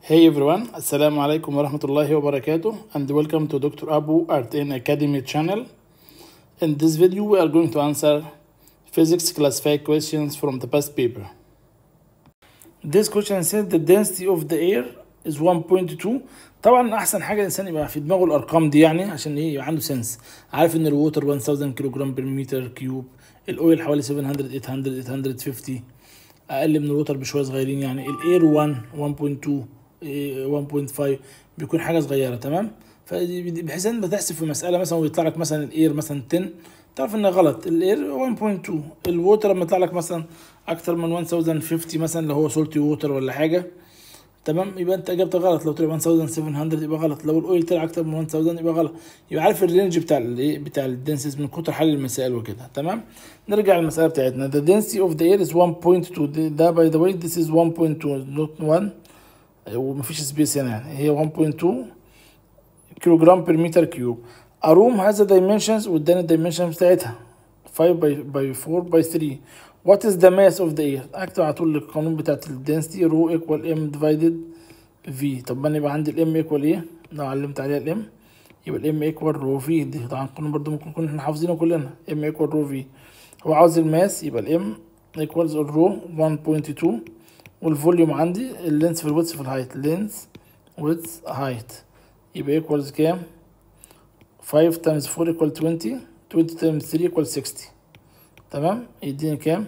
Hey everyone, Assalamu alaikum wa rahmatullahi wa barakatuh and welcome to Dr. Abu Art in Academy channel. In this video we are going to answer physics classified questions from the past paper. This question says the density of the air is 1.2 طبعا احسن حاجه الانسان يبقى في دماغه الارقام دي يعني عشان ايه يبقى عنده سنس عارف ان الووتر 1000 كيلو جرام بير متر كيوب الاويل حوالي 700 800 850 اقل من الووتر بشويه صغيرين يعني الاير 1 1.2 إيه، 1.5 بيكون حاجه صغيره تمام فبحيث ان بتحسب في مساله مثلا ويطلع لك مثلا الاير مثلا 10 تعرف انها غلط الاير 1.2 الووتر لما يطلع لك مثلا اكتر من 1050 مثلا اللي هو سولتي ووتر ولا حاجه تمام يبقى انت اجابتك غلط لو طلع 1700 يبقى غلط لو الاويل طلع اكتر من 1000 يبقى غلط يبقى عارف الرينج بتاع الايه بتاع الدنسيس من كتر حل المسائل وكده تمام نرجع للمساله بتاعتنا the density of the air is 1.2 ده باي ذا واي this is 1.2 not 1 ومفيش سبيس هنا يعني هي 1.2 كيلو جرام بير متر كيوب اروم هذا dimensions واداني الدايمنشن بتاعتها 5 باي باي 4 باي 3 وات از ذا ماس اوف ذا اير اكتب على طول القانون بتاعت الدنسيتي رو ايكوال ام ديفايدد في طب ما انا يبقى عندي الام ايكوال ايه لو علمت عليها الام يبقى الام ايكوال رو في دي طبعا القانون برضو ممكن نكون احنا حافظينه كلنا ام ايكوال رو في هو عاوز الماس يبقى الام ايكوالز الرو 1.2 والفوليوم عندي اللينس في الويدث في الهايت لينس ويدث هايت يبقى ايكوالز كام 5 تايمز 4 ايكوال 20 20 تايمز 3 ايكوال 60 تمام يديني كام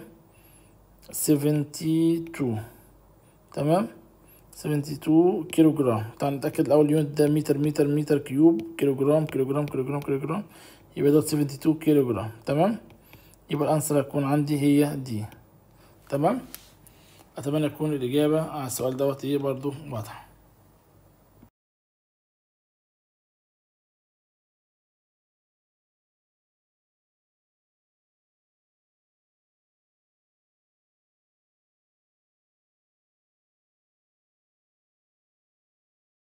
72 تمام 72 كيلو جرام تعال نتأكد الأول يونت ده متر متر متر كيوب كيلو جرام كيلو جرام كيلو جرام كيلو جرام يبقى ده 72 كيلو جرام تمام يبقى الأنسر هتكون عندي هي دي تمام أتمنى تكون الإجابة على السؤال دوت إيه برضو واضحة